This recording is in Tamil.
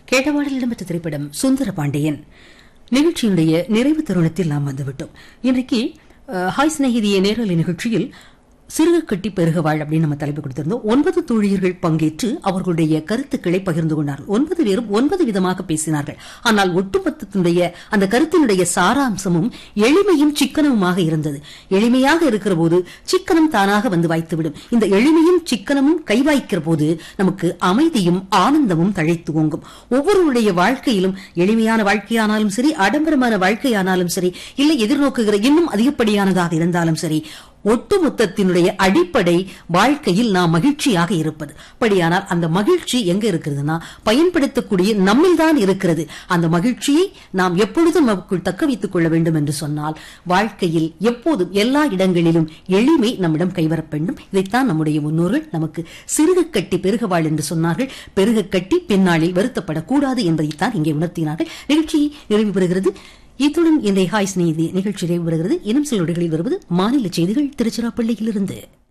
கேட்டவாடல் இடம்பெற்ற திரைப்படம் சுந்தர பாண்டியன் நிகழ்ச்சியினுடைய நிறைவு தருணத்தில் நாம் வந்துவிட்டோம் இன்றைக்கு அஹ், ஹாய் சிநேகிதிய நேரலை நிகழ்ச்சியில் சிறுக கட்டி பெருக வாழ் அப்படின்னு நம்ம தலைப்பு கொடுத்திருந்தோம் ஒன்பது தோழியர்கள் பங்கேற்று அவர்களுடைய கருத்துக்களை பகிர்ந்து கொண்டார்கள் ஒன்பது பேரும் ஒன்பது விதமாக பேசினார்கள் ஆனால் ஒட்டுமொத்தத்தினுடைய அந்த கருத்தினுடைய சாராம்சமும் எளிமையும் சிக்கனமுமாக இருந்தது எளிமையாக இருக்கிற போது சிக்கனம் தானாக வந்து வாய்த்துவிடும் இந்த எளிமையும் சிக்கனமும் கைவாய்க்கிற போது நமக்கு அமைதியும் ஆனந்தமும் தழைத்து ஓங்கும் ஒவ்வொருவருடைய வாழ்க்கையிலும் எளிமையான வாழ்க்கையானாலும் சரி ஆடம்பரமான வாழ்க்கையானாலும் சரி இல்லை எதிர்நோக்குகிற இன்னும் அதிகப்படியானதாக இருந்தாலும் சரி ஒட்டுமொத்தத்தினுடைய அடிப்படை வாழ்க்கையில் நாம் மகிழ்ச்சியாக இருப்பது அப்படியானால் அந்த மகிழ்ச்சி எங்க இருக்கிறதுனா பயன்படுத்தக்கூடிய நம்மில்தான் இருக்கிறது அந்த மகிழ்ச்சியை நாம் எப்பொழுதும் நமக்குள் தக்க வைத்துக் கொள்ள வேண்டும் என்று சொன்னால் வாழ்க்கையில் எப்போதும் எல்லா இடங்களிலும் எளிமை நம்மிடம் கைவரப் வேண்டும் இதைத்தான் நம்முடைய முன்னோர்கள் நமக்கு சிறுக கட்டி பெருக வாழ் என்று சொன்னார்கள் பெருக கட்டி பின்னாளில் வருத்தப்படக்கூடாது என்பதைத்தான் இங்கே உணர்த்தினார்கள் நிகழ்ச்சி நிறைவு பெறுகிறது இத்துடன் இந்த ஹாய் ஸ்நேகிதி நிகழ்ச்சி நிறைவு பெறுகிறது இன்னும் சில நொடிகளில் வருவது மாநில செய்திகள் திருச்சிராப்பள்ளியிலிருந்து